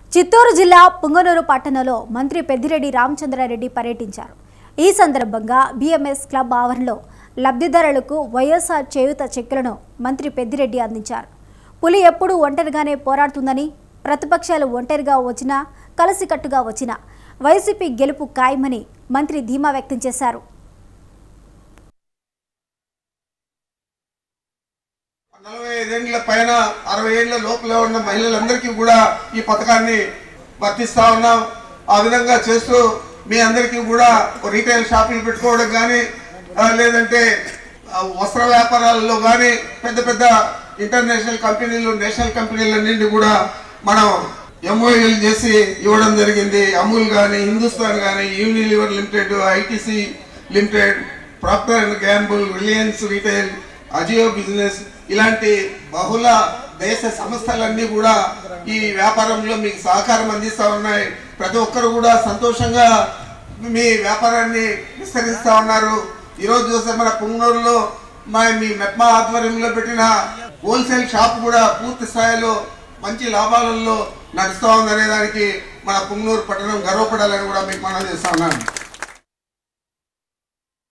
చిత్తూరు జిల్లా పుంగనూరు పట్టణంలో మంత్రి పెద్దిరెడ్డి రామచంద్రారెడ్డి పర్యటించారు ఈ సందర్భంగా బిఎంఎస్ క్లబ్ ఆవరణలో లబ్ధిదారులకు వైఎస్ఆర్ చేయుత చెక్కులను మంత్రి పెద్దిరెడ్డి అందించారు పులి ఎప్పుడూ ఒంటరిగానే పోరాడుతుందని ప్రతిపక్షాలు ఒంటరిగా వచ్చినా కలిసికట్టుగా వచ్చినా వైసీపీ గెలుపు ఖాయమని మంత్రి ధీమా వ్యక్తం చేశారు నలభై ఐదేళ్ల పైన అరవై ఏళ్ల లోపల ఉన్న మహిళలందరికీ కూడా ఈ పథకాన్ని వర్తిస్తా ఉన్నాం ఆ విధంగా చేస్తూ మీ అందరికీ కూడా రీటైల్ షాపులు పెట్టుకోవడం కానీ లేదంటే ఆ, వస్త్ర వ్యాపారాలలో కానీ పెద్ద పెద్ద ఇంటర్నేషనల్ కంపెనీలు నేషనల్ కంపెనీలన్నింటినీ కూడా మనం ఎంఓఎల్ చేసి ఇవ్వడం జరిగింది అమూల్ కానీ హిందుస్థాన్ కానీ Unilever limited ITC limited Procter and Gamble Reliance retail Ajio business ఇలాంటి బహుళ దేశ సంస్థలన్నీ కూడా ఈ వ్యాపారంలో మీకు సహకారం అందిస్తా ఉన్నాయి ప్రతి ఒక్కరు కూడా సంతోషంగా మీ వ్యాపారాన్ని విస్తరిస్తా ఉన్నారు ఈరోజు చూస్తే మన పుంగనూరులో మా మీ మెప్మా ఆధ్వర్యంలో పెట్టిన హోల్సేల్ షాప్ కూడా పూర్తి స్థాయిలో మంచి లాభాలలో నడుస్తూ ఉందనే దానికి మన పుంగనూరు పట్టణం గర్వపడాలని కూడా మీకు మనం చేస్తా ఉన్నాను